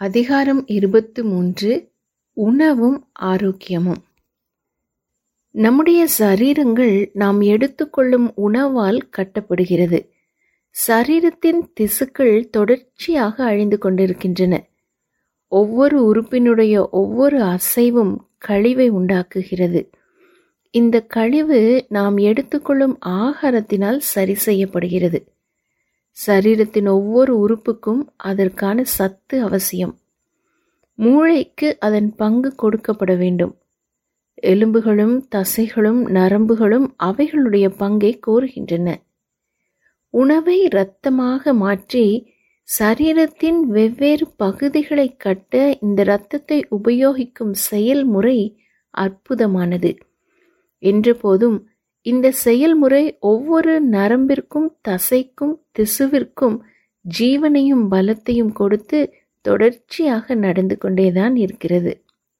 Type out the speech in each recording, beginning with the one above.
அதிகாரம் இருபத்து மூன்று உணவும் ஆரோக்கியமும் நம்முடைய சரீரங்கள் நாம் எடுத்துக்கொள்ளும் உணவால் கட்டப்படுகிறது சரீரத்தின் திசுக்கள் தொடர்ச்சியாக அழிந்து கொண்டிருக்கின்றன ஒவ்வொரு உறுப்பினுடைய ஒவ்வொரு அசைவும் கழிவை உண்டாக்குகிறது இந்த கழிவு நாம் எடுத்துக்கொள்ளும் ஆகாரத்தினால் சரி செய்யப்படுகிறது சரீரத்தின் ஒவ்வொரு உறுப்புக்கும் அதற்கான சத்து அவசியம் மூளைக்கு அதன் பங்கு கொடுக்கப்பட வேண்டும் எலும்புகளும் தசைகளும் நரம்புகளும் அவைகளுடைய பங்கை கோருகின்றன உணவை இரத்தமாக மாற்றி சரீரத்தின் வெவ்வேறு பகுதிகளை கட்ட இந்த இரத்தத்தை உபயோகிக்கும் செயல்முறை அற்புதமானது என்றபோதும் இந்த செயல்முறை ஒவ்வொரு நரம்பிற்கும் தசைக்கும் திசுவிற்கும் ஜீவனையும் பலத்தையும் கொடுத்து தொடர்ச்சியாக நடந்து கொண்டேதான் இருக்கிறது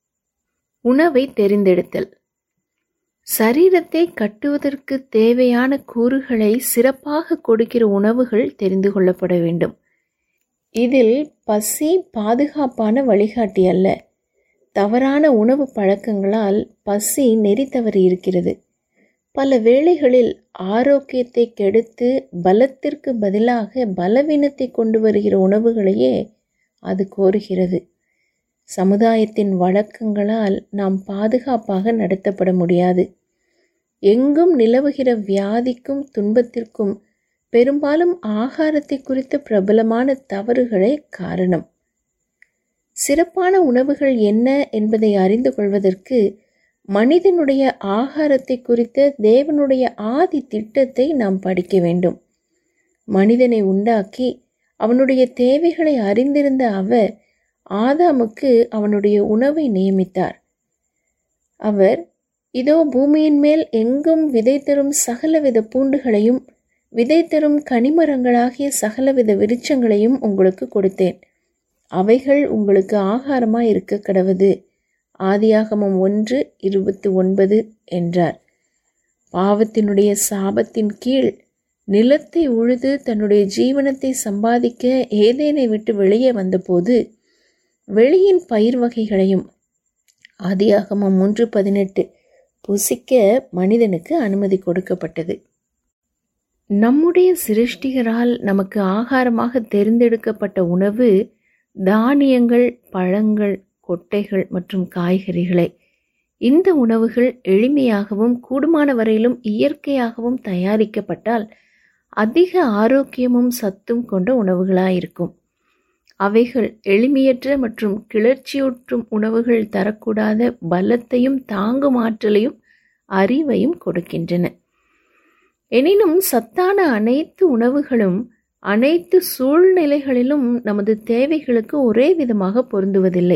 உணவை தெரிந்தெடுத்தல் சரீரத்தை கட்டுவதற்கு தேவையான கூறுகளை சிறப்பாக கொடுக்கிற உணவுகள் தெரிந்து கொள்ளப்பட வேண்டும் இதில் பசி பாதுகாப்பான வழிகாட்டி அல்ல தவறான உணவு பழக்கங்களால் பசி நெறி தவறி இருக்கிறது பல வேளைகளில் ஆரோக்கியத்தை கெடுத்து பலத்திற்கு பதிலாக பலவீனத்தை கொண்டு வருகிற உணவுகளையே அது கோருகிறது சமுதாயத்தின் வழக்கங்களால் நாம் பாதுகாப்பாக நடத்தப்பட முடியாது எங்கும் நிலவுகிற வியாதிக்கும் துன்பத்திற்கும் பெரும்பாலும் ஆகாரத்தை குறித்த பிரபலமான தவறுகளே காரணம் சிறப்பான உணவுகள் என்ன என்பதை அறிந்து கொள்வதற்கு மனிதனுடைய ஆகாரத்தை குறித்த தேவனுடைய ஆதி திட்டத்தை நாம் படிக்க வேண்டும் மனிதனை உண்டாக்கி அவனுடைய தேவைகளை அறிந்திருந்த அவர் ஆதாமுக்கு அவனுடைய உணவை நியமித்தார் அவர் இதோ பூமியின் மேல் எங்கும் விதை தரும் சகலவித பூண்டுகளையும் விதை தரும் கனிமரங்களாகிய சகலவித விருட்சங்களையும் உங்களுக்கு கொடுத்தேன் அவைகள் உங்களுக்கு ஆகாரமாய் இருக்க கடவுது ஆதியாகமம் ஒன்று இருபத்தி ஒன்பது என்றார் பாவத்தினுடைய சாபத்தின் கீழ் நிலத்தை உழுது தன்னுடைய ஜீவனத்தை சம்பாதிக்க ஏதேனை விட்டு வெளியே வந்தபோது வெளியின் பயிர் வகைகளையும் ஆதியாகமம் மூன்று பதினெட்டு புசிக்க மனிதனுக்கு அனுமதி கொடுக்கப்பட்டது நம்முடைய சிருஷ்டிகரால் நமக்கு ஆகாரமாக தேர்ந்தெடுக்கப்பட்ட உணவு தானியங்கள் பழங்கள் கொட்டைகள் மற்றும் காய்கறிகளை இந்த உணவுகள் எளிமையாகவும் கூடுமான வரையிலும் இயற்கையாகவும் தயாரிக்கப்பட்டால் அதிக ஆரோக்கியமும் சத்தும் கொண்ட உணவுகளாயிருக்கும் அவைகள் எளிமையற்ற மற்றும் கிளர்ச்சியூற்றும் உணவுகள் தரக்கூடாத பலத்தையும் தாங்கும் ஆற்றலையும் அறிவையும் கொடுக்கின்றன எனினும் சத்தான அனைத்து உணவுகளும் அனைத்து சூழ்நிலைகளிலும் நமது தேவைகளுக்கு ஒரே விதமாக பொருந்துவதில்லை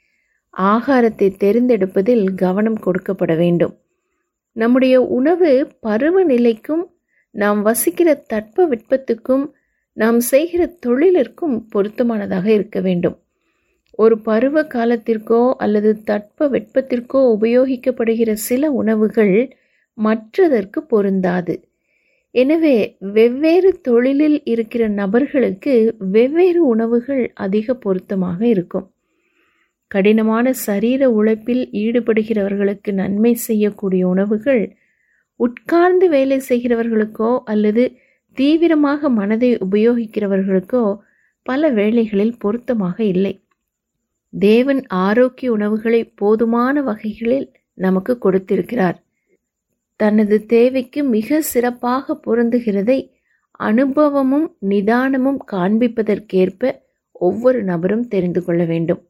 ஆகாரத்தை தெரிந்தெடுப்பதில் கவனம் கொடுக்கப்பட வேண்டும் நம்முடைய உணவு பருவநிலைக்கும் நாம் வசிக்கிற தட்ப வெப்பத்துக்கும் நாம் செய்கிற தொழிலிற்கும் பொருத்தமானதாக இருக்க வேண்டும் ஒரு பருவ காலத்திற்கோ அல்லது தட்ப வெப்பத்திற்கோ உபயோகிக்கப்படுகிற சில உணவுகள் மற்றதற்கு பொருந்தாது எனவே வெவ்வேறு தொழிலில் இருக்கிற நபர்களுக்கு வெவ்வேறு உணவுகள் அதிக பொருத்தமாக இருக்கும் கடினமான சரீர உழைப்பில் ஈடுபடுகிறவர்களுக்கு நன்மை செய்யக்கூடிய உணவுகள் உட்கார்ந்து வேலை செய்கிறவர்களுக்கோ அல்லது தீவிரமாக மனதை உபயோகிக்கிறவர்களுக்கோ பல வேளைகளில் பொருத்தமாக இல்லை தேவன் ஆரோக்கிய உணவுகளை போதுமான வகைகளில் நமக்கு கொடுத்திருக்கிறார் தனது தேவைக்கு மிக சிறப்பாக பொருந்துகிறதை அனுபவமும் நிதானமும் காண்பிப்பதற்கேற்ப ஒவ்வொரு நபரும் தெரிந்து கொள்ள வேண்டும்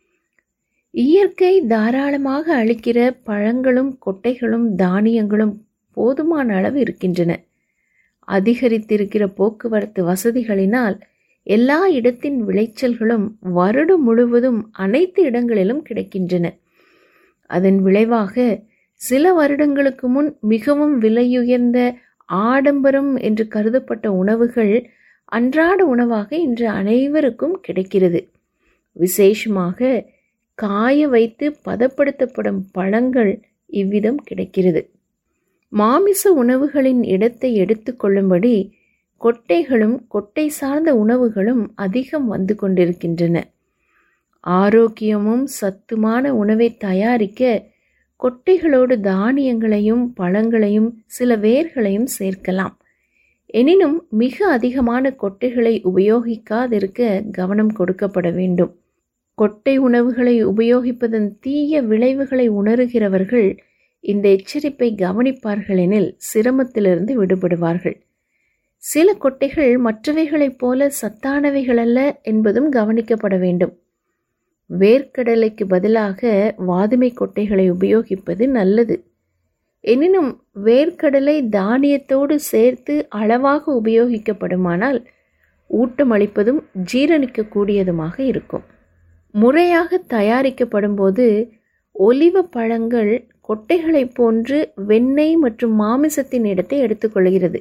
இயற்கை தாராளமாக அளிக்கிற பழங்களும் கொட்டைகளும் தானியங்களும் போதுமான அளவு இருக்கின்றன அதிகரித்திருக்கிற போக்குவரத்து வசதிகளினால் எல்லா இடத்தின் விளைச்சல்களும் வருடம் முழுவதும் அனைத்து இடங்களிலும் கிடைக்கின்றன அதன் விளைவாக சில வருடங்களுக்கு முன் மிகவும் விலையுயர்ந்த ஆடம்பரம் என்று கருதப்பட்ட உணவுகள் அன்றாட உணவாக இன்று அனைவருக்கும் கிடைக்கிறது விசேஷமாக காய வைத்து பதப்படுத்தப்படும் பழங்கள் இவ்விதம் கிடைக்கிறது மாமிச உணவுகளின் இடத்தை எடுத்துக்கொள்ளும்படி கொட்டைகளும் கொட்டை சார்ந்த உணவுகளும் அதிகம் வந்து கொண்டிருக்கின்றன ஆரோக்கியமும் சத்துமான உணவை தயாரிக்க கொட்டைகளோடு தானியங்களையும் பழங்களையும் சில வேர்களையும் சேர்க்கலாம் எனினும் மிக அதிகமான கொட்டைகளை உபயோகிக்காதிருக்க கவனம் கொடுக்கப்பட வேண்டும் கொட்டை உணவுகளை உபயோகிப்பதன் தீய விளைவுகளை உணருகிறவர்கள் இந்த எச்சரிப்பை கவனிப்பார்களெனில் சிரமத்திலிருந்து விடுபடுவார்கள் சில கொட்டைகள் மற்றவைகளைப் போல சத்தானவைகள் அல்ல என்பதும் கவனிக்கப்பட வேண்டும் வேர்க்கடலைக்கு பதிலாக வாதுமை கொட்டைகளை உபயோகிப்பது நல்லது எனினும் வேர்க்கடலை தானியத்தோடு சேர்த்து அளவாக உபயோகிக்கப்படுமானால் ஊட்டமளிப்பதும் ஜீரணிக்கக்கூடியதுமாக இருக்கும் முறையாக தயாரிக்கப்படும் போது ஒலிவ பழங்கள் கொட்டைகளைப் போன்று வெண்ணெய் மற்றும் மாமிசத்தின் இடத்தை எடுத்துக்கொள்கிறது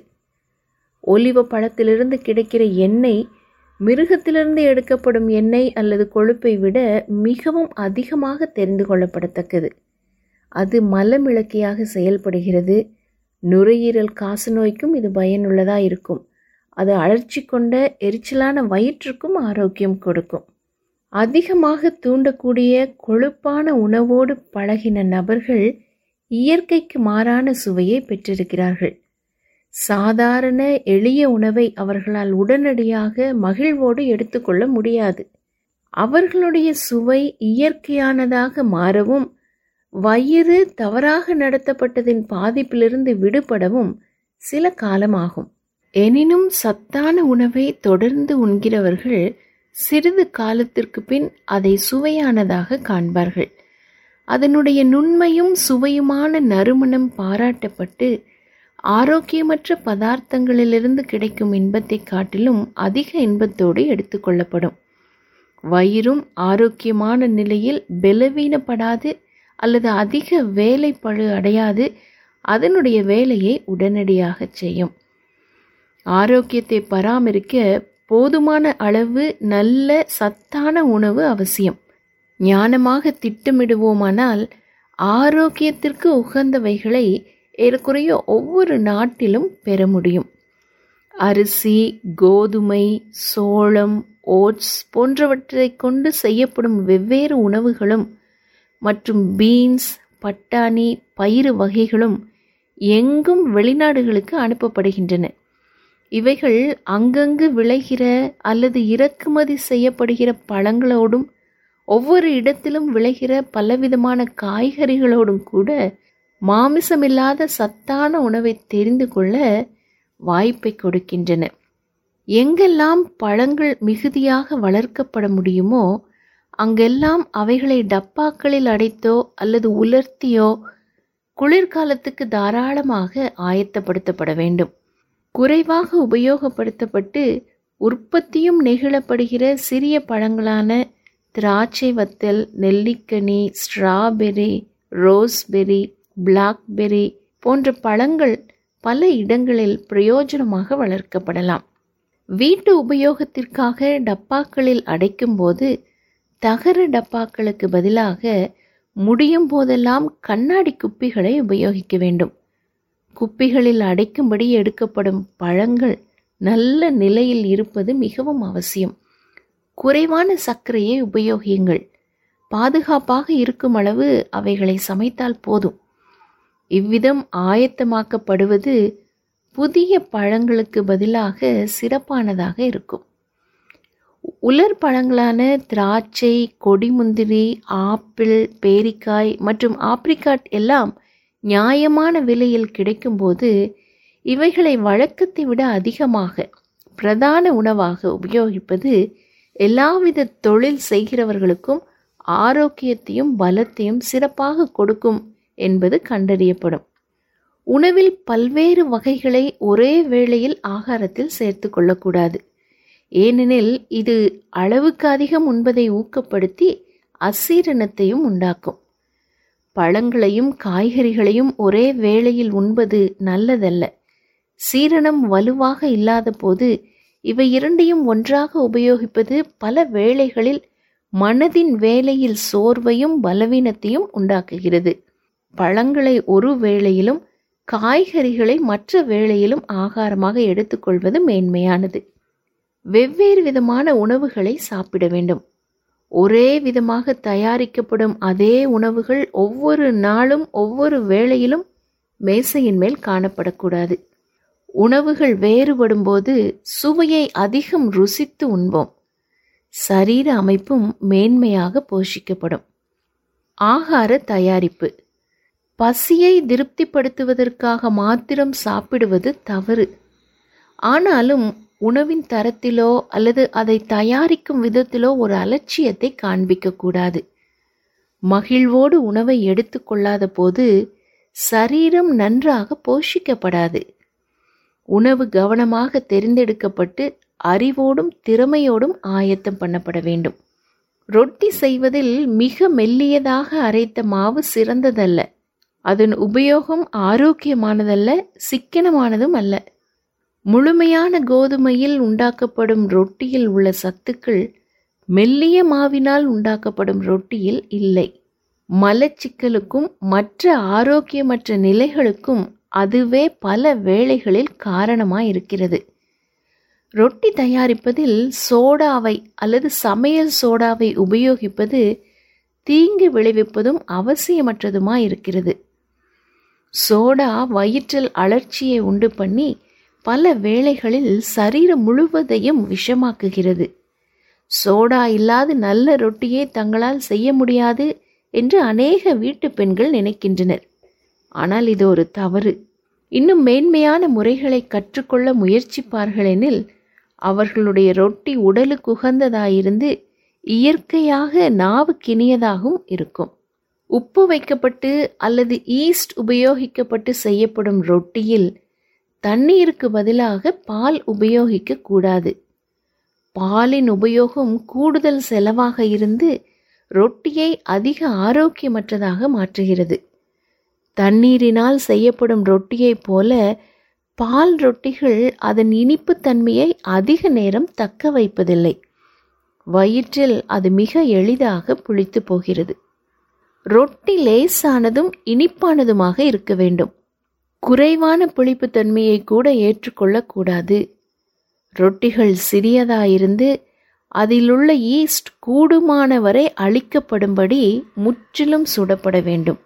ஒலிவ பழத்திலிருந்து கிடைக்கிற எண்ணெய் மிருகத்திலிருந்து எடுக்கப்படும் எண்ணெய் அல்லது கொழுப்பை விட மிகவும் அதிகமாக தெரிந்து கொள்ளப்படத்தக்கது அது மலமிளக்கியாக செயல்படுகிறது நுரையீரல் காசநோய்க்கும் இது பயனுள்ளதாக இருக்கும் அது அழற்சி கொண்ட எரிச்சலான வயிற்றுக்கும் ஆரோக்கியம் கொடுக்கும் அதிகமாக தூண்டக்கூடிய கொழுப்பான உணவோடு பழகின நபர்கள் இயற்கைக்கு மாறான சுவையை பெற்றிருக்கிறார்கள் சாதாரண எளிய உணவை அவர்களால் உடனடியாக மகிழ்வோடு எடுத்துக்கொள்ள முடியாது அவர்களுடைய சுவை இயற்கையானதாக மாறவும் வயிறு தவறாக நடத்தப்பட்டதின் பாதிப்பிலிருந்து விடுபடவும் சில காலமாகும் எனினும் சத்தான உணவை தொடர்ந்து உண்கிறவர்கள் சிறிது காலத்திற்கு பின் அதை சுவையானதாக காண்பார்கள் அதனுடைய நுண்மையும் சுவையுமான நறுமணம் பாராட்டப்பட்டு ஆரோக்கியமற்ற பதார்த்தங்களிலிருந்து கிடைக்கும் இன்பத்தை காட்டிலும் அதிக இன்பத்தோடு எடுத்துக்கொள்ளப்படும் வயிறும் ஆரோக்கியமான நிலையில் பலவீனப்படாது அல்லது அதிக வேலை பழு அடையாது அதனுடைய வேலையை உடனடியாக செய்யும் ஆரோக்கியத்தை பராமரிக்க போதுமான அளவு நல்ல சத்தான உணவு அவசியம் ஞானமாக திட்டமிடுவோமானால் ஆரோக்கியத்திற்கு உகந்தவைகளை ஏறக்குறைய ஒவ்வொரு நாட்டிலும் பெற முடியும் அரிசி கோதுமை சோளம் ஓட்ஸ் போன்றவற்றை கொண்டு செய்யப்படும் வெவ்வேறு உணவுகளும் மற்றும் பீன்ஸ் பட்டாணி பயிறு வகைகளும் எங்கும் வெளிநாடுகளுக்கு அனுப்பப்படுகின்றன இவைகள் அங்கங்கு விளைகிற அல்லது இறக்குமதி செய்யப்படுகிற பழங்களோடும் ஒவ்வொரு இடத்திலும் விளைகிற பலவிதமான காய்கறிகளோடும் கூட மாமிசமில்லாத சத்தான உணவை தெரிந்து கொள்ள வாய்ப்பை கொடுக்கின்றன எங்கெல்லாம் பழங்கள் மிகுதியாக வளர்க்கப்பட முடியுமோ அங்கெல்லாம் அவைகளை டப்பாக்களில் அடைத்தோ அல்லது உலர்த்தியோ குளிர்காலத்துக்கு தாராளமாக ஆயத்தப்படுத்தப்பட வேண்டும் குறைவாக உபயோகப்படுத்தப்பட்டு உற்பத்தியும் நெகிழப்படுகிற சிறிய பழங்களான திராட்சை வத்தல் நெல்லிக்கனி ஸ்ட்ராபெர்ரி ரோஸ்பெர்ரி பிளாக்பெர்ரி போன்ற பழங்கள் பல இடங்களில் பிரயோஜனமாக வளர்க்கப்படலாம் வீட்டு உபயோகத்திற்காக டப்பாக்களில் அடைக்கும்போது தகர டப்பாக்களுக்கு பதிலாக முடியும் போதெல்லாம் கண்ணாடி குப்பிகளை உபயோகிக்க வேண்டும் குப்பிகளில் அடைக்கும்படி எடுக்கப்படும் பழங்கள் நல்ல நிலையில் இருப்பது மிகவும் அவசியம் குறைவான சர்க்கரையை உபயோகியுங்கள் பாதுகாப்பாக இருக்கும் அளவு அவைகளை சமைத்தால் போதும் இவ்விதம் ஆயத்தமாக்கப்படுவது புதிய பழங்களுக்கு பதிலாக சிறப்பானதாக இருக்கும் உலர் பழங்களான திராட்சை கொடிமுந்திரி ஆப்பிள் பேரிக்காய் மற்றும் ஆப்ரிக்காட் எல்லாம் நியாயமான விலையில் கிடைக்கும்போது இவைகளை வழக்கத்தை விட அதிகமாக பிரதான உணவாக உபயோகிப்பது எல்லாவித தொழில் செய்கிறவர்களுக்கும் ஆரோக்கியத்தையும் பலத்தையும் சிறப்பாக கொடுக்கும் என்பது கண்டறியப்படும் உணவில் பல்வேறு வகைகளை ஒரே வேளையில் ஆகாரத்தில் சேர்த்து கொள்ளக்கூடாது ஏனெனில் இது அளவுக்கு அதிகம் உண்பதை ஊக்கப்படுத்தி அசீரணத்தையும் உண்டாக்கும் பழங்களையும் காய்கறிகளையும் ஒரே வேளையில் உண்பது நல்லதல்ல சீரணம் வலுவாக இல்லாத போது இவை இரண்டையும் ஒன்றாக உபயோகிப்பது பல வேளைகளில் மனதின் வேலையில் சோர்வையும் பலவீனத்தையும் உண்டாக்குகிறது பழங்களை ஒரு வேளையிலும் காய்கறிகளை மற்ற வேளையிலும் ஆகாரமாக எடுத்துக்கொள்வது மேன்மையானது வெவ்வேறு விதமான உணவுகளை சாப்பிட வேண்டும் ஒரே விதமாக தயாரிக்கப்படும் அதே உணவுகள் ஒவ்வொரு நாளும் ஒவ்வொரு வேளையிலும் மேசையின் மேல் காணப்படக்கூடாது உணவுகள் வேறுபடும்போது சுவையை அதிகம் ருசித்து உண்போம் சரீர அமைப்பும் மேன்மையாக போஷிக்கப்படும் ஆகார தயாரிப்பு பசியை திருப்திப்படுத்துவதற்காக மாத்திரம் சாப்பிடுவது தவறு ஆனாலும் உணவின் தரத்திலோ அல்லது அதை தயாரிக்கும் விதத்திலோ ஒரு அலட்சியத்தை காண்பிக்கக்கூடாது மகிழ்வோடு உணவை எடுத்துக்கொள்ளாத போது சரீரம் நன்றாக போஷிக்கப்படாது உணவு கவனமாக தெரிந்தெடுக்கப்பட்டு அறிவோடும் திறமையோடும் ஆயத்தம் பண்ணப்பட வேண்டும் ரொட்டி செய்வதில் மிக மெல்லியதாக அரைத்த மாவு சிறந்ததல்ல அதன் உபயோகம் ஆரோக்கியமானதல்ல சிக்கனமானதும் அல்ல முழுமையான கோதுமையில் உண்டாக்கப்படும் ரொட்டியில் உள்ள சத்துக்கள் மெல்லிய மாவினால் உண்டாக்கப்படும் ரொட்டியில் இல்லை மலச்சிக்கலுக்கும் மற்ற ஆரோக்கியமற்ற நிலைகளுக்கும் அதுவே பல வேளைகளில் காரணமாய் இருக்கிறது ரொட்டி தயாரிப்பதில் சோடாவை அல்லது சமையல் சோடாவை உபயோகிப்பது தீங்கு விளைவிப்பதும் அவசியமற்றதுமாய் இருக்கிறது சோடா வயிற்றில் அழற்சியை உண்டு பண்ணி பல வேளைகளில் சரீரம் முழுவதையும் விஷமாக்குகிறது சோடா இல்லாத நல்ல ரொட்டியை தங்களால் செய்ய முடியாது என்று அநேக வீட்டு பெண்கள் நினைக்கின்றனர் ஆனால் இது ஒரு தவறு இன்னும் மேன்மையான முறைகளை கற்றுக்கொள்ள முயற்சிப்பார்களெனில் அவர்களுடைய ரொட்டி உடலுக்கு உகந்ததாயிருந்து இயற்கையாக நாவுக்கினியதாகவும் இருக்கும் உப்பு வைக்கப்பட்டு அல்லது ஈஸ்ட் உபயோகிக்கப்பட்டு செய்யப்படும் ரொட்டியில் தண்ணீருக்கு பதிலாக பால் உபயோகிக்க கூடாது பாலின் உபயோகம் கூடுதல் செலவாக இருந்து ரொட்டியை அதிக ஆரோக்கியமற்றதாக மாற்றுகிறது தண்ணீரினால் செய்யப்படும் ரொட்டியைப் போல பால் ரொட்டிகள் அதன் இனிப்புத் தன்மையை அதிக நேரம் தக்க வைப்பதில்லை வயிற்றில் அது மிக எளிதாக புளித்து போகிறது ரொட்டி லேசானதும் இனிப்பானதுமாக இருக்க வேண்டும் குறைவான புளிப்பு தன்மையை கூட ஏற்றுக்கொள்ளக்கூடாது ரொட்டிகள் சிறியதாயிருந்து அதிலுள்ள ஈஸ்ட் கூடுமான வரை அழிக்கப்படும்படி முற்றிலும் சுடப்பட வேண்டும்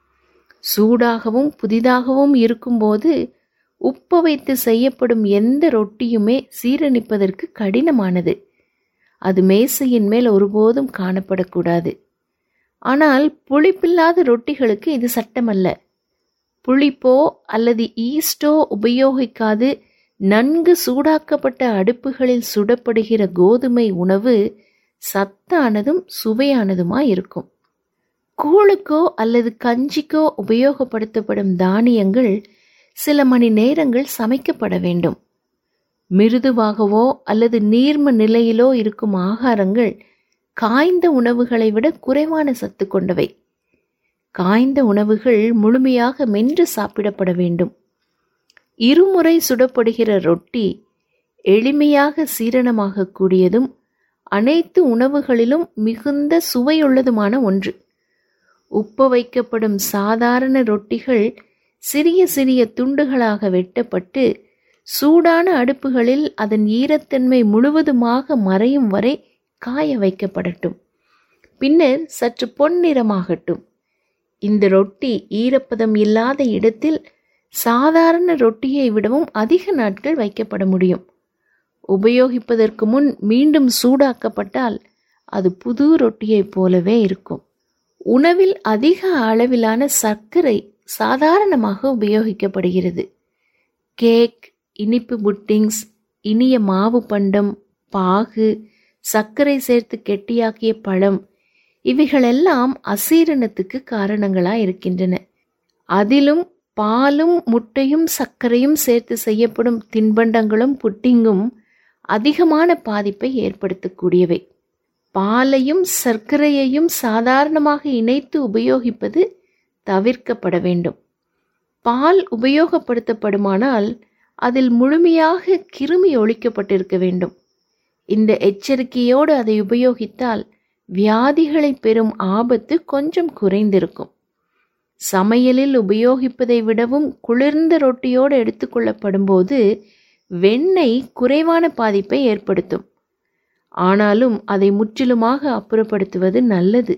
சூடாகவும் புதிதாகவும் இருக்கும்போது உப்ப வைத்து செய்யப்படும் எந்த ரொட்டியுமே சீரணிப்பதற்கு கடினமானது அது மேசையின் மேல் ஒருபோதும் காணப்படக்கூடாது ஆனால் புளிப்பில்லாத ரொட்டிகளுக்கு இது சட்டமல்ல புளிப்போ அல்லது ஈஸ்டோ உபயோகிக்காது நன்கு சூடாக்கப்பட்ட அடுப்புகளில் சுடப்படுகிற கோதுமை உணவு சத்தானதும் சுவையானதுமாய் இருக்கும் கூழுக்கோ அல்லது கஞ்சிக்கோ உபயோகப்படுத்தப்படும் தானியங்கள் சில மணி நேரங்கள் சமைக்கப்பட வேண்டும் மிருதுவாகவோ அல்லது நீர்ம நிலையிலோ இருக்கும் ஆகாரங்கள் காய்ந்த உணவுகளை விட குறைவான சத்து கொண்டவை காய்ந்த உணவுகள் முழுமையாக மென்று சாப்பிடப்பட வேண்டும் இருமுறை சுடப்படுகிற ரொட்டி எளிமையாக சீரணமாக கூடியதும் அனைத்து உணவுகளிலும் மிகுந்த சுவையுள்ளதுமான ஒன்று உப்ப வைக்கப்படும் சாதாரண ரொட்டிகள் சிறிய சிறிய துண்டுகளாக வெட்டப்பட்டு சூடான அடுப்புகளில் அதன் ஈரத்தன்மை முழுவதுமாக மறையும் வரை காய வைக்கப்படட்டும் பின்னர் சற்று பொன்னிறமாகட்டும் இந்த ரொட்டி ஈரப்பதம் இல்லாத இடத்தில் சாதாரண ரொட்டியை விடவும் அதிக நாட்கள் வைக்கப்பட முடியும் உபயோகிப்பதற்கு முன் மீண்டும் சூடாக்கப்பட்டால் அது புது ரொட்டியைப் போலவே இருக்கும் உணவில் அதிக அளவிலான சர்க்கரை சாதாரணமாக உபயோகிக்கப்படுகிறது கேக் இனிப்பு புட்டிங்ஸ் இனிய மாவு பண்டம் பாகு சர்க்கரை சேர்த்து கெட்டியாக்கிய பழம் இவைகளெல்லாம் அசீரணத்துக்கு காரணங்களாய் இருக்கின்றன அதிலும் பாலும் முட்டையும் சர்க்கரையும் சேர்த்து செய்யப்படும் தின்பண்டங்களும் புட்டிங்கும் அதிகமான பாதிப்பை ஏற்படுத்தக்கூடியவை பாலையும் சர்க்கரையையும் சாதாரணமாக இணைத்து உபயோகிப்பது தவிர்க்கப்பட வேண்டும் பால் உபயோகப்படுத்தப்படுமானால் அதில் முழுமையாக கிருமி ஒழிக்கப்பட்டிருக்க வேண்டும் இந்த எச்சரிக்கையோடு அதை உபயோகித்தால் வியாதிகளை பெறும் ஆபத்து கொஞ்சம் குறைந்திருக்கும் சமையலில் உபயோகிப்பதை விடவும் குளிர்ந்த ரொட்டியோடு எடுத்துக்கொள்ளப்படும் போது வெண்ணெய் குறைவான பாதிப்பை ஏற்படுத்தும் ஆனாலும் அதை முற்றிலுமாக அப்புறப்படுத்துவது நல்லது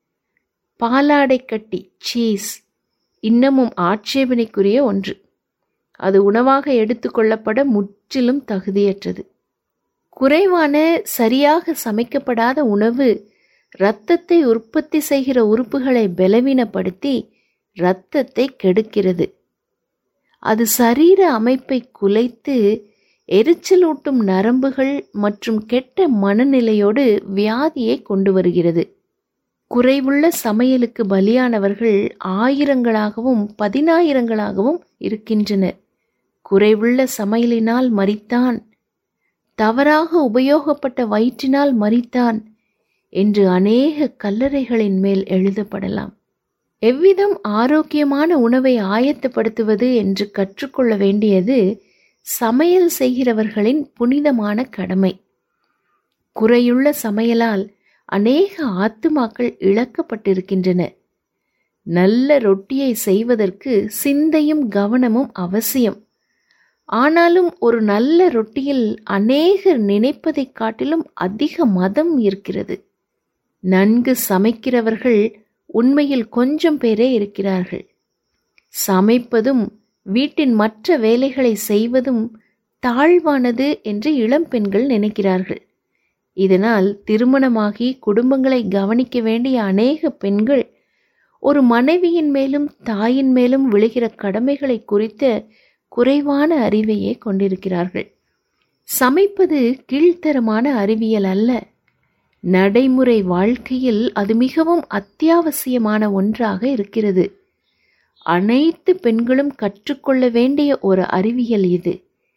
பாலாடை கட்டி சீஸ் இன்னமும் ஆட்சேபனைக்குரிய ஒன்று அது உணவாக எடுத்துக்கொள்ளப்பட முற்றிலும் தகுதியற்றது குறைவான சரியாக சமைக்கப்படாத உணவு இரத்தத்தை உற்பத்தி செய்கிற உறுப்புகளை பலவீனப்படுத்தி இரத்தத்தை கெடுக்கிறது அது சரீர அமைப்பை குலைத்து எரிச்சலூட்டும் நரம்புகள் மற்றும் கெட்ட மனநிலையோடு வியாதியை கொண்டு வருகிறது குறைவுள்ள சமையலுக்கு பலியானவர்கள் ஆயிரங்களாகவும் பதினாயிரங்களாகவும் இருக்கின்றனர் குறைவுள்ள சமையலினால் மறித்தான் தவறாக உபயோகப்பட்ட வயிற்றினால் மறித்தான் என்று அநேக கல்லறைகளின் மேல் எழுதப்படலாம் எவ்விதம் ஆரோக்கியமான உணவை ஆயத்தப்படுத்துவது என்று கற்றுக்கொள்ள வேண்டியது சமையல் செய்கிறவர்களின் புனிதமான கடமை குறையுள்ள சமையலால் அநேக ஆத்துமாக்கள் இழக்கப்பட்டிருக்கின்றன நல்ல ரொட்டியை செய்வதற்கு சிந்தையும் கவனமும் அவசியம் ஆனாலும் ஒரு நல்ல ரொட்டியில் அநேகர் நினைப்பதைக் காட்டிலும் அதிக மதம் இருக்கிறது நன்கு சமைக்கிறவர்கள் உண்மையில் கொஞ்சம் பேரே இருக்கிறார்கள் சமைப்பதும் வீட்டின் மற்ற வேலைகளை செய்வதும் தாழ்வானது என்று இளம் பெண்கள் நினைக்கிறார்கள் இதனால் திருமணமாகி குடும்பங்களை கவனிக்க வேண்டிய அநேக பெண்கள் ஒரு மனைவியின் மேலும் தாயின் மேலும் விழுகிற கடமைகளை குறித்த குறைவான அறிவையே கொண்டிருக்கிறார்கள் சமைப்பது கீழ்த்தரமான அறிவியல் அல்ல நடைமுறை வாழ்க்கையில் அது மிகவும் அத்தியாவசியமான ஒன்றாக இருக்கிறது அனைத்து பெண்களும் கற்றுக்கொள்ள வேண்டிய ஒரு அறிவியல் இது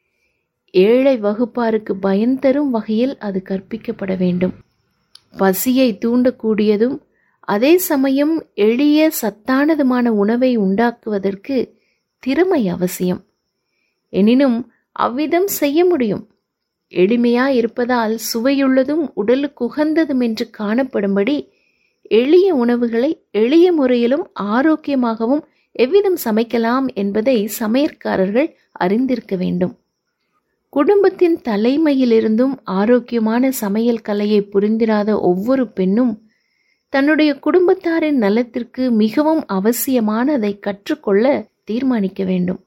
ஏழை வகுப்பாருக்கு பயன் தரும் வகையில் அது கற்பிக்கப்பட வேண்டும் பசியை தூண்டக்கூடியதும் அதே சமயம் எளிய சத்தானதுமான உணவை உண்டாக்குவதற்கு திறமை அவசியம் எனினும் அவ்விதம் செய்ய முடியும் எளிமையா இருப்பதால் சுவையுள்ளதும் உடலுக்கு உகந்ததும் என்று காணப்படும்படி எளிய உணவுகளை எளிய முறையிலும் ஆரோக்கியமாகவும் எவ்விதம் சமைக்கலாம் என்பதை சமையற்காரர்கள் அறிந்திருக்க வேண்டும் குடும்பத்தின் தலைமையிலிருந்தும் ஆரோக்கியமான சமையல் கலையை புரிந்திராத ஒவ்வொரு பெண்ணும் தன்னுடைய குடும்பத்தாரின் நலத்திற்கு மிகவும் அவசியமானதை கற்றுக்கொள்ள தீர்மானிக்க வேண்டும்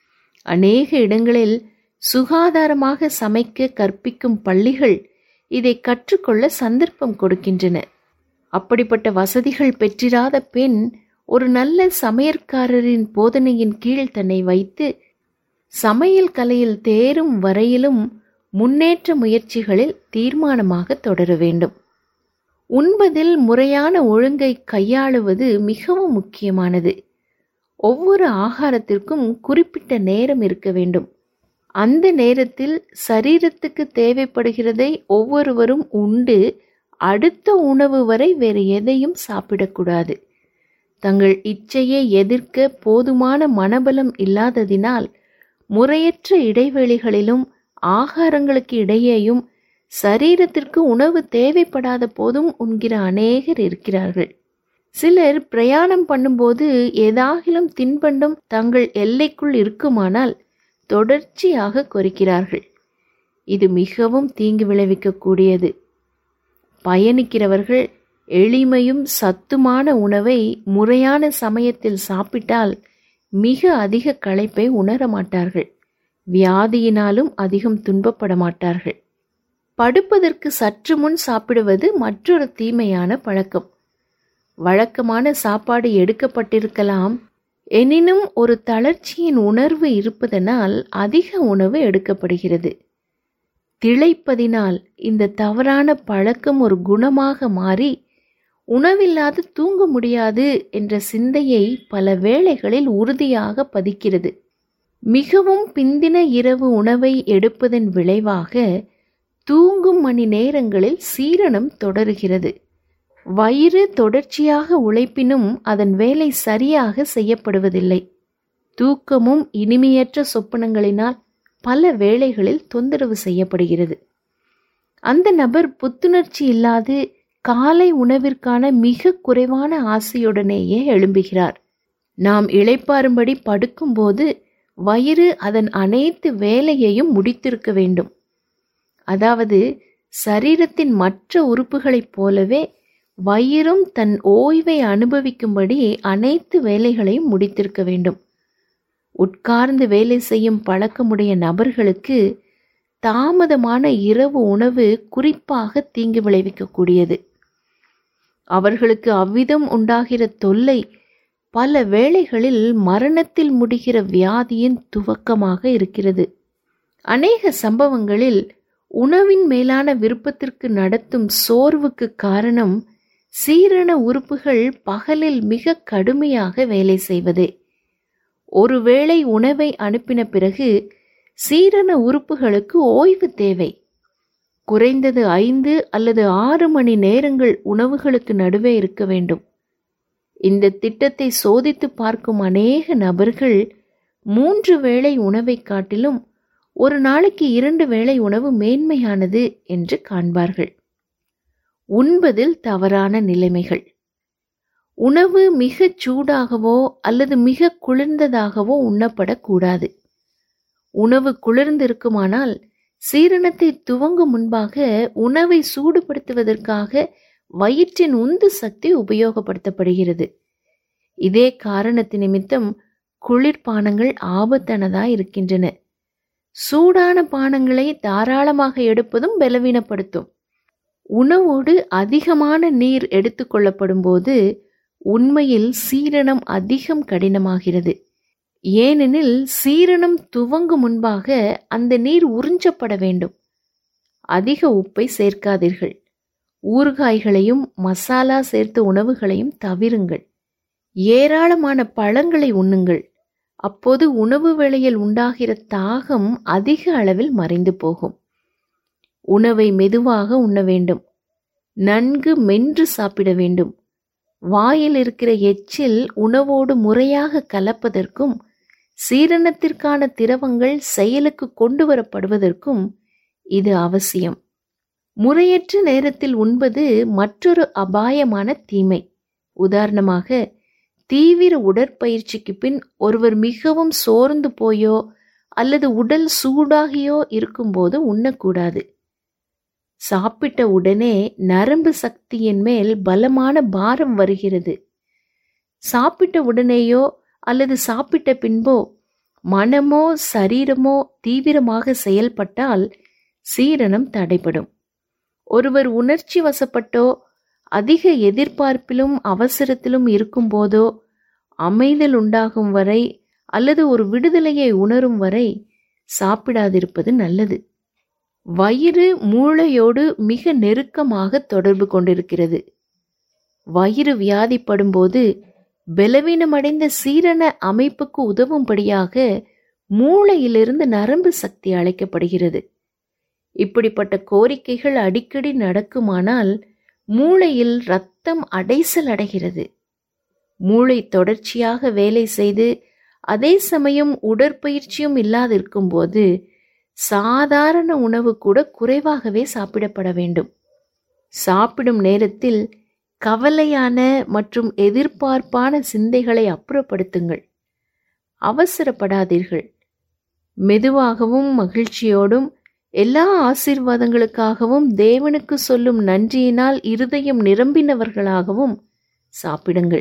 அநேக இடங்களில் சுகாதாரமாக சமைக்க கற்பிக்கும் பள்ளிகள் இதை கற்றுக்கொள்ள சந்தர்ப்பம் கொடுக்கின்றன அப்படிப்பட்ட வசதிகள் பெற்றிராத பெண் ஒரு நல்ல சமையற்காரரின் போதனையின் கீழ் தன்னை வைத்து சமையல் கலையில் தேரும் வரையிலும் முன்னேற்ற முயற்சிகளில் தீர்மானமாக தொடர வேண்டும் உண்பதில் முறையான ஒழுங்கை கையாளுவது மிகவும் முக்கியமானது ஒவ்வொரு ஆகாரத்திற்கும் குறிப்பிட்ட நேரம் இருக்க வேண்டும் அந்த நேரத்தில் சரீரத்துக்கு தேவைப்படுகிறதை ஒவ்வொருவரும் உண்டு அடுத்த உணவு வரை வேறு எதையும் சாப்பிடக்கூடாது தங்கள் இச்சையை எதிர்க்க போதுமான மனபலம் இல்லாததினால் முறையற்ற இடைவெளிகளிலும் ஆகாரங்களுக்கு இடையேயும் சரீரத்திற்கு உணவு தேவைப்படாத போதும் உண்கிற அநேகர் இருக்கிறார்கள் சிலர் பிரயாணம் பண்ணும்போது ஏதாகிலும் தின்பண்டம் தங்கள் எல்லைக்குள் இருக்குமானால் தொடர்ச்சியாக கொறிக்கிறார்கள் இது மிகவும் தீங்கு விளைவிக்கக்கூடியது பயணிக்கிறவர்கள் எளிமையும் சத்துமான உணவை முறையான சமயத்தில் சாப்பிட்டால் மிக அதிக களைப்பை உணர மாட்டார்கள் வியாதியினாலும் அதிகம் துன்பப்பட மாட்டார்கள் படுப்பதற்கு சற்று முன் சாப்பிடுவது மற்றொரு தீமையான பழக்கம் வழக்கமான சாப்பாடு எடுக்கப்பட்டிருக்கலாம் எனினும் ஒரு தளர்ச்சியின் உணர்வு இருப்பதனால் அதிக உணவு எடுக்கப்படுகிறது திளைப்பதினால் இந்த தவறான பழக்கம் ஒரு குணமாக மாறி உணவில்லாது தூங்க முடியாது என்ற சிந்தையை பல வேளைகளில் உறுதியாக பதிக்கிறது மிகவும் பிந்தின இரவு உணவை எடுப்பதன் விளைவாக தூங்கும் மணி நேரங்களில் சீரணம் தொடருகிறது வயிறு தொடர்ச்சியாக உழைப்பினும் அதன் வேலை சரியாக செய்யப்படுவதில்லை தூக்கமும் இனிமையற்ற சொப்பனங்களினால் பல வேளைகளில் தொந்தரவு செய்யப்படுகிறது அந்த நபர் புத்துணர்ச்சி இல்லாது காலை உணவிற்கான மிக குறைவான ஆசையுடனேயே எழும்புகிறார் நாம் இளைப்பாறும்படி படுக்கும்போது வயிறு அதன் அனைத்து வேலையையும் முடித்திருக்க வேண்டும் அதாவது சரீரத்தின் மற்ற உறுப்புகளைப் போலவே வயிறும் தன் ஓய்வை அனுபவிக்கும்படி அனைத்து வேலைகளையும் முடித்திருக்க வேண்டும் உட்கார்ந்து வேலை செய்யும் பழக்கமுடைய நபர்களுக்கு தாமதமான இரவு உணவு குறிப்பாக தீங்கு விளைவிக்கக்கூடியது அவர்களுக்கு அவ்விதம் உண்டாகிற தொல்லை பல வேளைகளில் மரணத்தில் முடிகிற வியாதியின் துவக்கமாக இருக்கிறது அநேக சம்பவங்களில் உணவின் மேலான விருப்பத்திற்கு நடத்தும் சோர்வுக்கு காரணம் சீரண உறுப்புகள் பகலில் மிக கடுமையாக வேலை செய்வதே ஒருவேளை உணவை அனுப்பின பிறகு சீரண உறுப்புகளுக்கு ஓய்வு தேவை குறைந்தது ஐந்து அல்லது ஆறு மணி நேரங்கள் உணவுகளுக்கு நடுவே இருக்க வேண்டும் இந்த திட்டத்தை சோதித்து பார்க்கும் அநேக நபர்கள் மூன்று வேளை உணவை காட்டிலும் ஒரு நாளைக்கு இரண்டு வேளை உணவு மேன்மையானது என்று காண்பார்கள் உண்பதில் தவறான நிலைமைகள் உணவு மிகச் சூடாகவோ அல்லது மிக குளிர்ந்ததாகவோ உண்ணப்படக்கூடாது உணவு குளிர்ந்திருக்குமானால் சீரணத்தை துவங்கும் முன்பாக உணவை சூடுபடுத்துவதற்காக வயிற்றின் உந்து சக்தி உபயோகப்படுத்தப்படுகிறது இதே காரணத்து நிமித்தம் குளிர்பானங்கள் ஆபத்தானதாய் இருக்கின்றன சூடான பானங்களை தாராளமாக எடுப்பதும் பலவீனப்படுத்தும் உணவோடு அதிகமான நீர் எடுத்துக்கொள்ளப்படும் போது உண்மையில் சீரணம் அதிகம் கடினமாகிறது ஏனெனில் சீரணம் துவங்கும் முன்பாக அந்த நீர் உறிஞ்சப்பட வேண்டும் அதிக உப்பை சேர்க்காதீர்கள் ஊறுகாய்களையும் மசாலா சேர்த்த உணவுகளையும் தவிருங்கள் ஏராளமான பழங்களை உண்ணுங்கள் அப்போது உணவு வேளையில் உண்டாகிற தாகம் அதிக அளவில் மறைந்து போகும் உணவை மெதுவாக உண்ண வேண்டும் நன்கு மென்று சாப்பிட வேண்டும் வாயில் இருக்கிற எச்சில் உணவோடு முறையாக கலப்பதற்கும் சீரணத்திற்கான திரவங்கள் செயலுக்கு கொண்டு வரப்படுவதற்கும் இது அவசியம் முறையற்ற நேரத்தில் உண்பது மற்றொரு அபாயமான தீமை உதாரணமாக தீவிர உடற்பயிற்சிக்கு பின் ஒருவர் மிகவும் சோர்ந்து போயோ அல்லது உடல் சூடாகியோ இருக்கும்போது உண்ணக்கூடாது சாப்பிட்ட உடனே நரம்பு சக்தியின் மேல் பலமான பாரம் வருகிறது சாப்பிட்ட உடனேயோ அல்லது சாப்பிட்ட பின்போ மனமோ சரீரமோ தீவிரமாக செயல்பட்டால் சீரணம் தடைபடும் ஒருவர் உணர்ச்சி வசப்பட்டோ அதிக எதிர்பார்ப்பிலும் அவசரத்திலும் இருக்கும்போதோ அமைதல் உண்டாகும் வரை அல்லது ஒரு விடுதலையை உணரும் வரை சாப்பிடாதிருப்பது நல்லது வயிறு மூளையோடு மிக நெருக்கமாக தொடர்பு கொண்டிருக்கிறது வயிறு வியாதிப்படும்போது பலவீனமடைந்த சீரண அமைப்புக்கு உதவும்படியாக மூளையிலிருந்து நரம்பு சக்தி அழைக்கப்படுகிறது இப்படிப்பட்ட கோரிக்கைகள் அடிக்கடி நடக்குமானால் மூளையில் இரத்தம் அடைசல் அடைகிறது மூளை தொடர்ச்சியாக வேலை செய்து அதே சமயம் உடற்பயிற்சியும் இல்லாதிருக்கும் போது சாதாரண உணவு கூட குறைவாகவே சாப்பிடப்பட வேண்டும் சாப்பிடும் நேரத்தில் கவலையான மற்றும் எதிர்பார்ப்பான சிந்தைகளை அப்புறப்படுத்துங்கள் அவசரப்படாதீர்கள் மெதுவாகவும் மகிழ்ச்சியோடும் எல்லா ஆசீர்வாதங்களுக்காகவும் தேவனுக்கு சொல்லும் நன்றியினால் இருதயம் நிரம்பினவர்களாகவும் சாப்பிடுங்கள்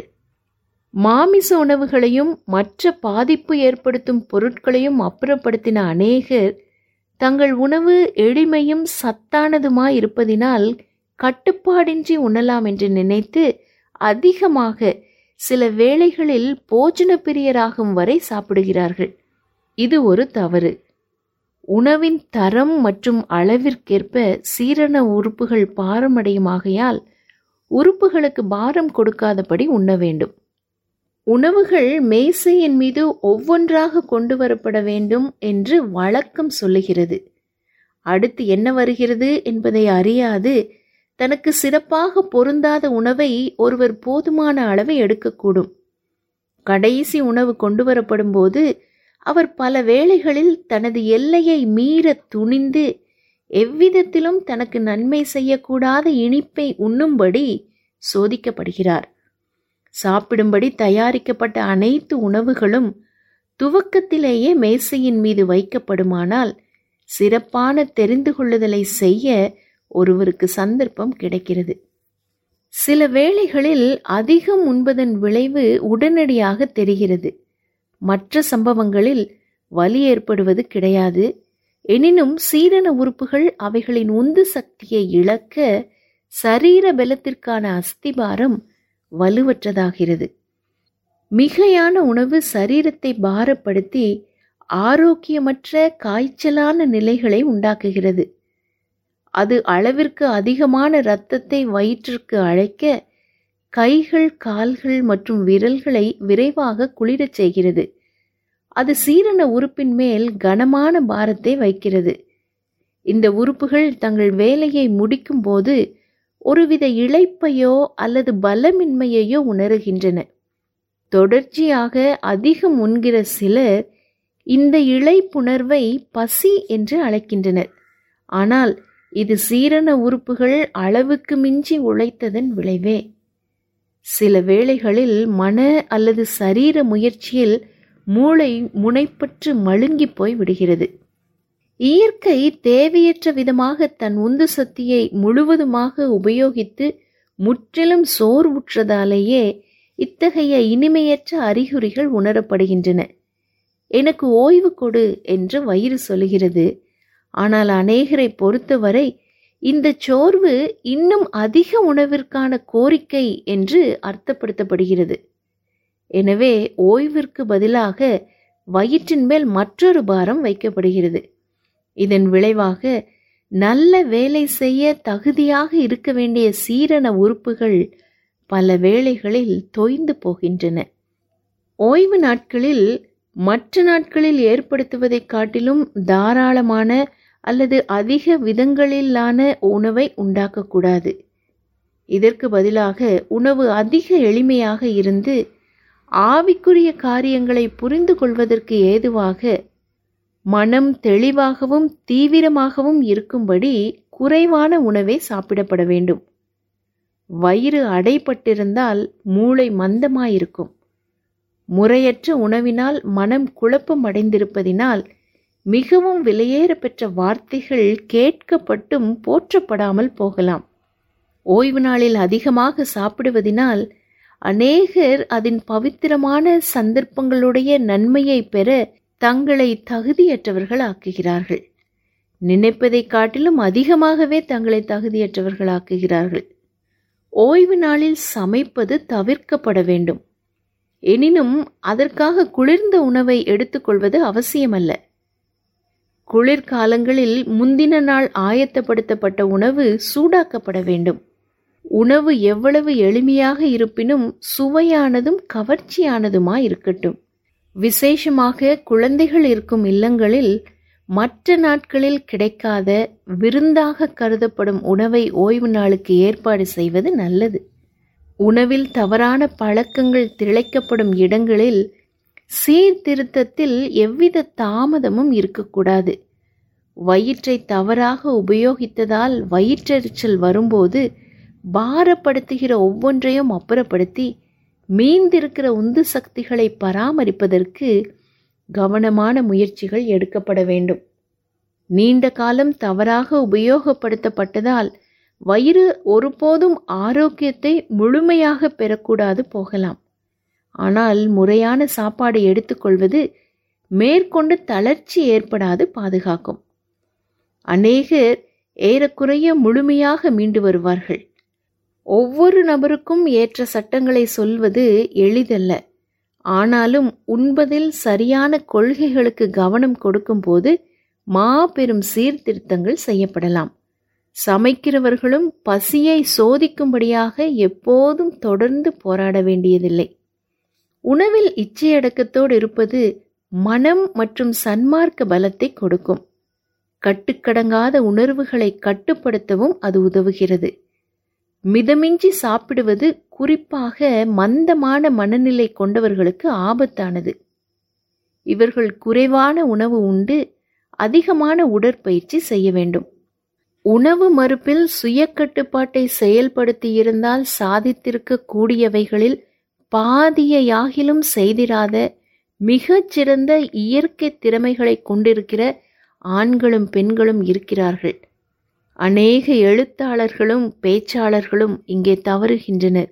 மாமிச உணவுகளையும் மற்ற பாதிப்பு ஏற்படுத்தும் பொருட்களையும் அப்புறப்படுத்தின அநேகர் தங்கள் உணவு எளிமையும் சத்தானதுமாய் இருப்பதினால் கட்டுப்பாடின்றி உண்ணலாம் என்று நினைத்து அதிகமாக சில வேளைகளில் போஜன பிரியராகும் வரை சாப்பிடுகிறார்கள் இது ஒரு தவறு உணவின் தரம் மற்றும் அளவிற்கேற்ப சீரண உறுப்புகள் பாரமடையுமாகையால் உறுப்புகளுக்கு பாரம் கொடுக்காதபடி உண்ண வேண்டும் உணவுகள் மேசையின் மீது ஒவ்வொன்றாக கொண்டு வரப்பட வேண்டும் என்று வழக்கம் சொல்லுகிறது அடுத்து என்ன வருகிறது என்பதை அறியாது தனக்கு சிறப்பாக பொருந்தாத உணவை ஒருவர் போதுமான அளவை எடுக்கக்கூடும் கடைசி உணவு கொண்டு வரப்படும் போது அவர் பல வேளைகளில் தனது எல்லையை மீற துணிந்து எவ்விதத்திலும் தனக்கு நன்மை செய்யக்கூடாத இனிப்பை உண்ணும்படி சோதிக்கப்படுகிறார் சாப்பிடும்படி தயாரிக்கப்பட்ட அனைத்து உணவுகளும் துவக்கத்திலேயே மேசையின் மீது வைக்கப்படுமானால் சிறப்பான தெரிந்து கொள்ளுதலை செய்ய ஒருவருக்கு சந்தர்ப்பம் கிடைக்கிறது சில வேளைகளில் அதிகம் உண்பதன் விளைவு உடனடியாக தெரிகிறது மற்ற சம்பவங்களில் வலி ஏற்படுவது கிடையாது எனினும் சீரண உறுப்புகள் அவைகளின் உந்து சக்தியை இழக்க சரீர பலத்திற்கான அஸ்திபாரம் வலுவற்றதாகிறது மிகையான உணவு சரீரத்தை பாரப்படுத்தி ஆரோக்கியமற்ற காய்ச்சலான நிலைகளை உண்டாக்குகிறது அது அளவிற்கு அதிகமான இரத்தத்தை வயிற்றிற்கு அழைக்க கைகள் கால்கள் மற்றும் விரல்களை விரைவாக குளிரச் செய்கிறது அது சீரண உறுப்பின் மேல் கனமான பாரத்தை வைக்கிறது இந்த உறுப்புகள் தங்கள் வேலையை முடிக்கும் போது ஒருவித இழைப்பையோ அல்லது பலமின்மையையோ உணருகின்றன தொடர்ச்சியாக அதிகம் உண்கிற சிலர் இந்த இழைப்புணர்வை பசி என்று அழைக்கின்றனர் ஆனால் இது சீரண உறுப்புகள் அளவுக்கு மிஞ்சி உழைத்ததன் விளைவே சில வேளைகளில் மன அல்லது சரீர முயற்சியில் மூளை முனைப்பற்று மழுங்கி போய் விடுகிறது இயற்கை தேவையற்ற விதமாக தன் உந்து சக்தியை முழுவதுமாக உபயோகித்து முற்றிலும் சோர்வுற்றதாலேயே இத்தகைய இனிமையற்ற அறிகுறிகள் உணரப்படுகின்றன எனக்கு ஓய்வு கொடு என்று வயிறு சொல்கிறது ஆனால் அநேகரை பொறுத்தவரை இந்த சோர்வு இன்னும் அதிக உணவிற்கான கோரிக்கை என்று அர்த்தப்படுத்தப்படுகிறது எனவே ஓய்விற்கு பதிலாக வயிற்றின் மேல் மற்றொரு பாரம் வைக்கப்படுகிறது இதன் விளைவாக நல்ல வேலை செய்ய தகுதியாக இருக்க வேண்டிய சீரண உறுப்புகள் பல வேளைகளில் தொய்ந்து போகின்றன ஓய்வு நாட்களில் மற்ற நாட்களில் ஏற்படுத்துவதைக் காட்டிலும் தாராளமான அல்லது அதிக விதங்களிலான உணவை உண்டாக்கக்கூடாது இதற்கு பதிலாக உணவு அதிக எளிமையாக இருந்து ஆவிக்குரிய காரியங்களை புரிந்து கொள்வதற்கு ஏதுவாக மனம் தெளிவாகவும் தீவிரமாகவும் இருக்கும்படி குறைவான உணவே சாப்பிடப்பட வேண்டும் வயிறு அடைப்பட்டிருந்தால் மூளை மந்தமாயிருக்கும் முறையற்ற உணவினால் மனம் குழப்பம் அடைந்திருப்பதினால் மிகவும் விலையேற பெற்ற வார்த்தைகள் கேட்கப்பட்டும் போற்றப்படாமல் போகலாம் ஓய்வு நாளில் அதிகமாக சாப்பிடுவதினால் அநேகர் அதன் பவித்திரமான சந்தர்ப்பங்களுடைய நன்மையை பெற தங்களை தகுதியற்றவர்கள் ஆக்குகிறார்கள் நினைப்பதை காட்டிலும் அதிகமாகவே தங்களை தகுதியற்றவர்கள் ஆக்குகிறார்கள் ஓய்வு நாளில் சமைப்பது தவிர்க்கப்பட வேண்டும் எனினும் அதற்காக குளிர்ந்த உணவை எடுத்துக்கொள்வது அவசியமல்ல குளிர்காலங்களில் முந்தின நாள் ஆயத்தப்படுத்தப்பட்ட உணவு சூடாக்கப்பட வேண்டும் உணவு எவ்வளவு எளிமையாக இருப்பினும் சுவையானதும் கவர்ச்சியானதுமாய் இருக்கட்டும் விசேஷமாக குழந்தைகள் இருக்கும் இல்லங்களில் மற்ற நாட்களில் கிடைக்காத விருந்தாக கருதப்படும் உணவை ஓய்வு நாளுக்கு ஏற்பாடு செய்வது நல்லது உணவில் தவறான பழக்கங்கள் திளைக்கப்படும் இடங்களில் சீர்திருத்தத்தில் எவ்வித தாமதமும் இருக்கக்கூடாது வயிற்றை தவறாக உபயோகித்ததால் வயிற்றெரிச்சல் வரும்போது பாரப்படுத்துகிற ஒவ்வொன்றையும் அப்புறப்படுத்தி மீந்திருக்கிற உந்து சக்திகளை பராமரிப்பதற்கு கவனமான முயற்சிகள் எடுக்கப்பட வேண்டும் நீண்ட காலம் தவறாக உபயோகப்படுத்தப்பட்டதால் வயிறு ஒருபோதும் ஆரோக்கியத்தை முழுமையாக பெறக்கூடாது போகலாம் ஆனால் முறையான சாப்பாடு எடுத்துக்கொள்வது மேற்கொண்டு தளர்ச்சி ஏற்படாது பாதுகாக்கும் அநேகர் ஏறக்குறைய முழுமையாக மீண்டு வருவார்கள் ஒவ்வொரு நபருக்கும் ஏற்ற சட்டங்களை சொல்வது எளிதல்ல ஆனாலும் உண்பதில் சரியான கொள்கைகளுக்கு கவனம் கொடுக்கும்போது மாபெரும் சீர்திருத்தங்கள் செய்யப்படலாம் சமைக்கிறவர்களும் பசியை சோதிக்கும்படியாக எப்போதும் தொடர்ந்து போராட வேண்டியதில்லை உணவில் இச்சையடக்கத்தோடு இருப்பது மனம் மற்றும் சன்மார்க்க பலத்தை கொடுக்கும் கட்டுக்கடங்காத உணர்வுகளை கட்டுப்படுத்தவும் அது உதவுகிறது மிதமிஞ்சி சாப்பிடுவது குறிப்பாக மந்தமான மனநிலை கொண்டவர்களுக்கு ஆபத்தானது இவர்கள் குறைவான உணவு உண்டு அதிகமான உடற்பயிற்சி செய்ய வேண்டும் உணவு மறுப்பில் சுய கட்டுப்பாட்டை செயல்படுத்தியிருந்தால் சாதித்திருக்க கூடியவைகளில் பாதியையாகிலும் செய்திராத மிகச்சிறந்த இயற்கை திறமைகளை கொண்டிருக்கிற ஆண்களும் பெண்களும் இருக்கிறார்கள் அநேக எழுத்தாளர்களும் பேச்சாளர்களும் இங்கே தவறுகின்றனர்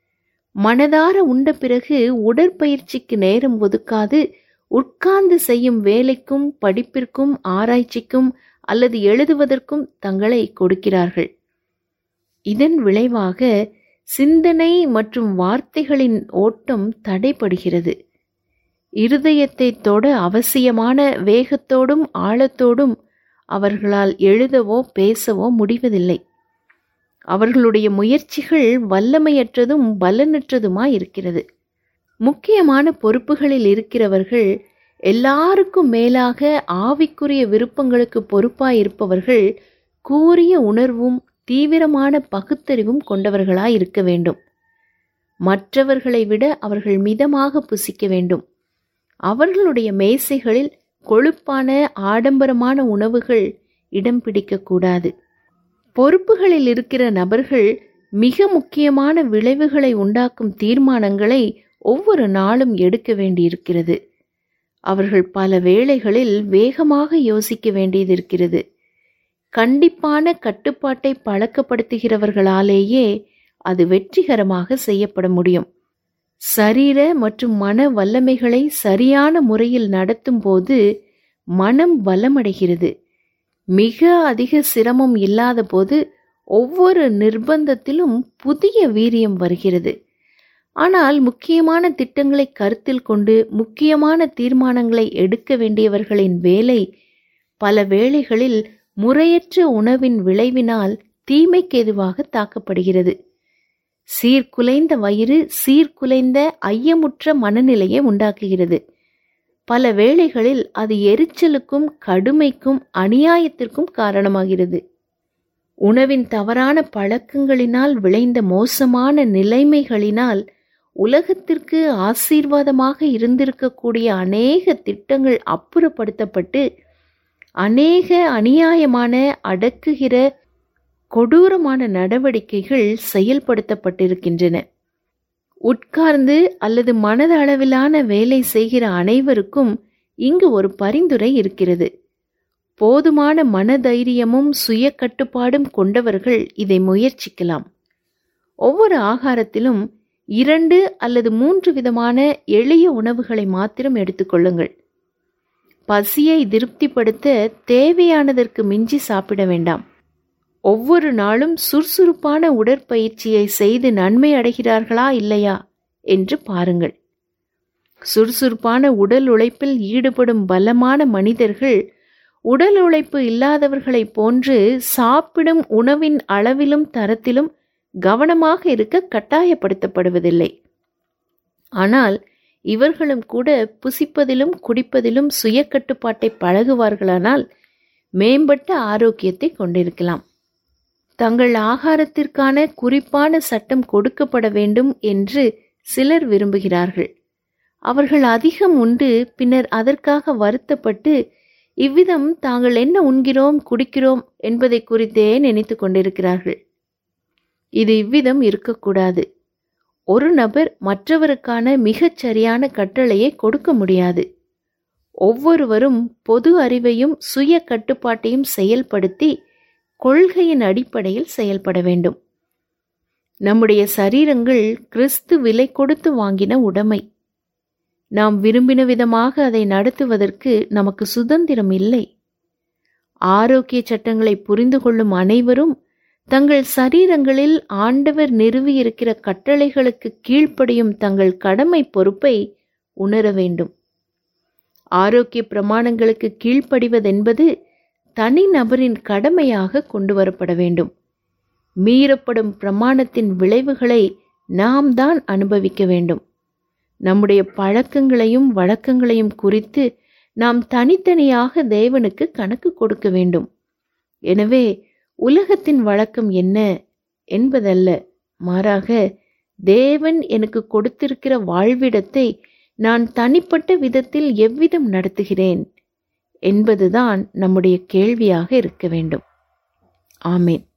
மனதார உண்ட பிறகு உடற்பயிற்சிக்கு நேரம் ஒதுக்காது உட்கார்ந்து செய்யும் வேலைக்கும் படிப்பிற்கும் ஆராய்ச்சிக்கும் அல்லது எழுதுவதற்கும் தங்களை கொடுக்கிறார்கள் இதன் விளைவாக சிந்தனை மற்றும் வார்த்தைகளின் ஓட்டம் தடைப்படுகிறது இருதயத்தை தொட அவசியமான வேகத்தோடும் ஆழத்தோடும் அவர்களால் எழுதவோ பேசவோ முடிவதில்லை அவர்களுடைய முயற்சிகள் வல்லமையற்றதும் பலனற்றதுமாய் இருக்கிறது முக்கியமான பொறுப்புகளில் இருக்கிறவர்கள் எல்லாருக்கும் மேலாக ஆவிக்குரிய விருப்பங்களுக்கு பொறுப்பாய் இருப்பவர்கள் கூறிய உணர்வும் தீவிரமான பகுத்தறிவும் கொண்டவர்களாய் இருக்க வேண்டும் மற்றவர்களை விட அவர்கள் மிதமாக புசிக்க வேண்டும் அவர்களுடைய மேசைகளில் கொழுப்பான ஆடம்பரமான உணவுகள் இடம் பிடிக்கக்கூடாது பொறுப்புகளில் இருக்கிற நபர்கள் மிக முக்கியமான விளைவுகளை உண்டாக்கும் தீர்மானங்களை ஒவ்வொரு நாளும் எடுக்க வேண்டியிருக்கிறது அவர்கள் பல வேளைகளில் வேகமாக யோசிக்க வேண்டியது இருக்கிறது கண்டிப்பான கட்டுப்பாட்டை பழக்கப்படுத்துகிறவர்களாலேயே அது வெற்றிகரமாக செய்யப்பட முடியும் சரீர மற்றும் மன வல்லமைகளை சரியான முறையில் நடத்தும் போது மனம் பலமடைகிறது மிக அதிக சிரமம் இல்லாத போது ஒவ்வொரு நிர்பந்தத்திலும் புதிய வீரியம் வருகிறது ஆனால் முக்கியமான திட்டங்களை கருத்தில் கொண்டு முக்கியமான தீர்மானங்களை எடுக்க வேண்டியவர்களின் வேலை பல வேளைகளில் முறையற்ற உணவின் விளைவினால் தீமைக்கு எதுவாக தாக்கப்படுகிறது சீர்குலைந்த வயிறு சீர்குலைந்த ஐயமுற்ற மனநிலையை உண்டாக்குகிறது பல வேளைகளில் அது எரிச்சலுக்கும் கடுமைக்கும் அநியாயத்திற்கும் காரணமாகிறது உணவின் தவறான பழக்கங்களினால் விளைந்த மோசமான நிலைமைகளினால் உலகத்திற்கு ஆசீர்வாதமாக இருந்திருக்கக்கூடிய அநேக திட்டங்கள் அப்புறப்படுத்தப்பட்டு அநேக அநியாயமான அடக்குகிற கொடூரமான நடவடிக்கைகள் செயல்படுத்தப்பட்டிருக்கின்றன உட்கார்ந்து அல்லது மனதளவிலான வேலை செய்கிற அனைவருக்கும் இங்கு ஒரு பரிந்துரை இருக்கிறது போதுமான மனதைரியமும் சுய கட்டுப்பாடும் கொண்டவர்கள் இதை முயற்சிக்கலாம் ஒவ்வொரு ஆகாரத்திலும் இரண்டு அல்லது மூன்று விதமான எளிய உணவுகளை மாத்திரம் எடுத்துக்கொள்ளுங்கள் பசியை திருப்திப்படுத்த தேவையானதற்கு மிஞ்சி சாப்பிட வேண்டாம் ஒவ்வொரு நாளும் சுறுசுறுப்பான உடற்பயிற்சியை செய்து நன்மை அடைகிறார்களா இல்லையா என்று பாருங்கள் சுறுசுறுப்பான உடல் உழைப்பில் ஈடுபடும் பலமான மனிதர்கள் உடல் உழைப்பு இல்லாதவர்களைப் போன்று சாப்பிடும் உணவின் அளவிலும் தரத்திலும் கவனமாக இருக்க கட்டாயப்படுத்தப்படுவதில்லை ஆனால் இவர்களும் கூட புசிப்பதிலும் குடிப்பதிலும் சுய கட்டுப்பாட்டை பழகுவார்களானால் மேம்பட்ட ஆரோக்கியத்தை கொண்டிருக்கலாம் தங்கள் ஆகாரத்திற்கான குறிப்பான சட்டம் கொடுக்கப்பட வேண்டும் என்று சிலர் விரும்புகிறார்கள் அவர்கள் அதிகம் உண்டு பின்னர் அதற்காக வருத்தப்பட்டு இவ்விதம் தாங்கள் என்ன உண்கிறோம் குடிக்கிறோம் என்பதை குறித்தே நினைத்து கொண்டிருக்கிறார்கள் இது இவ்விதம் இருக்கக்கூடாது ஒரு நபர் மற்றவருக்கான மிகச் சரியான கட்டளையை கொடுக்க முடியாது ஒவ்வொருவரும் பொது அறிவையும் சுய கட்டுப்பாட்டையும் செயல்படுத்தி கொள்கையின் அடிப்படையில் செயல்பட வேண்டும் நம்முடைய சரீரங்கள் கிறிஸ்து விலை கொடுத்து வாங்கின உடைமை நாம் விரும்பின விதமாக அதை நடத்துவதற்கு நமக்கு சுதந்திரம் இல்லை ஆரோக்கிய சட்டங்களை புரிந்து கொள்ளும் அனைவரும் தங்கள் சரீரங்களில் ஆண்டவர் நிறுவியிருக்கிற கட்டளைகளுக்கு கீழ்ப்படியும் தங்கள் கடமை பொறுப்பை உணர வேண்டும் ஆரோக்கிய பிரமாணங்களுக்கு கீழ்ப்படிவதென்பது தனிநபரின் கடமையாக கொண்டு வரப்பட வேண்டும் மீறப்படும் பிரமாணத்தின் விளைவுகளை நாம் தான் அனுபவிக்க வேண்டும் நம்முடைய பழக்கங்களையும் வழக்கங்களையும் குறித்து நாம் தனித்தனியாக தேவனுக்கு கணக்கு கொடுக்க வேண்டும் எனவே உலகத்தின் வழக்கம் என்ன என்பதல்ல மாறாக தேவன் எனக்கு கொடுத்திருக்கிற வாழ்விடத்தை நான் தனிப்பட்ட விதத்தில் எவ்விதம் நடத்துகிறேன் என்பதுதான் நம்முடைய கேள்வியாக இருக்க வேண்டும் ஆமேன்